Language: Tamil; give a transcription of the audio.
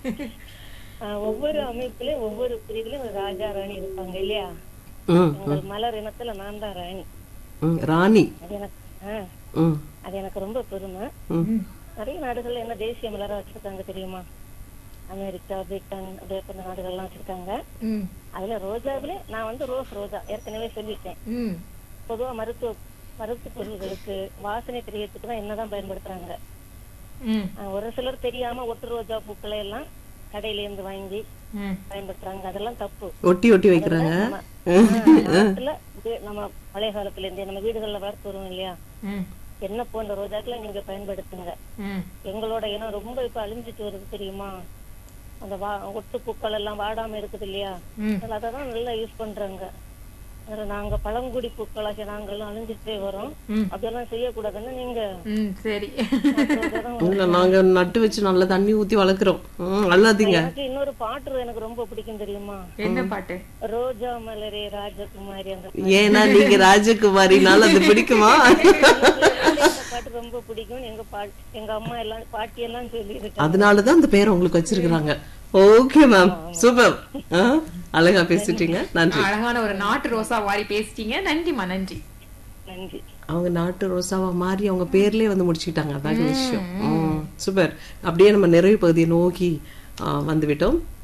ஆஹ் ஒவ்வொரு அமைப்புலயும் ஒவ்வொரு பிரிவுலயும் ஒரு ராஜா ராணி இருப்பாங்க இல்லையா ம் எங்கள் மலர் இனத்துல நான் தான் ராணி ம் ராணி அது எனக்கு ஆஹ் ம் அது எனக்கு ரொம்ப பெருமை ம் நிறைய நாடுகள்ல என்ன தேசிய மலரா வச்சிருக்காங்க தெரியுமா அமெரிக்கா பிரிட்டன் அப்படியே நாடுகள்லாம் வச்சிருக்காங்க ம் அதுல ரோஜாவிலே நான் வந்து ரோஸ் ரோஜா ஏற்கனவே சொல்லிட்டேன் ம் பொதுவா மருத்துவ மருத்துவ பொருள்களுக்கு வாசனை தெரியறதுக்கு தான் என்னதான் பயன்படுத்துறாங்க ம் ஆஹ் ஒரு சிலர் தெரியாம ஒட்டு ரோஜா பூக்களை எல்லாம் கடையில இருந்து வாங்கி ம் பயன்படுத்துறாங்க அதெல்லாம் தப்பு ஒட்டி ஒட்டி வைக்கிறாங்க நம்ம ஆஹ் நாட்டுல இது நம்ம பழைய காலத்துல இருந்தே நம்ம வீடுகள்ல வளர்த்து வருவோம் இல்லையா ம் என்ன போன்ற ரோஜாக்களை நீங்க பயன்படுத்துங்க ம் எங்களோட இனம் ரொம்ப இப்ப அழிஞ்சிட்டு வருது தெரியுமா அந்த வா ஒட்டு பூக்கள் எல்லாம் வாடாம இருக்குது இல்லையா ம் அதனால அததான் நல்லா யூஸ் பண்றாங்க வேற நாங்க பழங்குடி பூக்களாக நாங்களும் அழிஞ்சிட்டே வரோம் ம். அப்படியெல்லாம் செய்யக்கூடாதுன்னு நீங்க ம் சரி ரோஜாதான் இல்ல நாங்க நட்டு வச்சு நல்லா தண்ணி ஊத்தி வளர்க்குறோம் ம் அல்லாதீங்க எனக்கு இன்னொரு பாட்டு எனக்கு ரொம்ப பிடிக்கும் தெரியுமா என்ன பாட்டு ரோஜா மலரே ராஜகுமாரி அந்த ஏன்னா நீங்க ராஜகுமாரினால அது பிடிக்குமா இந்த பாட்டு ரொம்ப பிடிக்கும் எங்க பாட் எங்க அம்மா எல்லாம் பாட்டி எல்லாம் சொல்லி இருக்காங்க அதனாலதான் அந்த பேரை உங்களுக்கு வச்சிருக்கிறாங்க ஓகே மேம் சூப்பர் அழகா பேசிட்டீங்க நன்றி அழகான ஒரு நாட்டு ரோசா வாரி பேசிட்டீங்க நன்றிமா நன்றி நன்றி அவங்க நாட்டு ரோசாவா மாறி அவங்க பேர்லயே வந்து முடிச்சுக்கிட்டாங்க அதான் விஷயம் சூப்பர் அப்படியே நம்ம நிறைவு பகுதியை நோக்கி ஆ, வந்துவிட்டோம்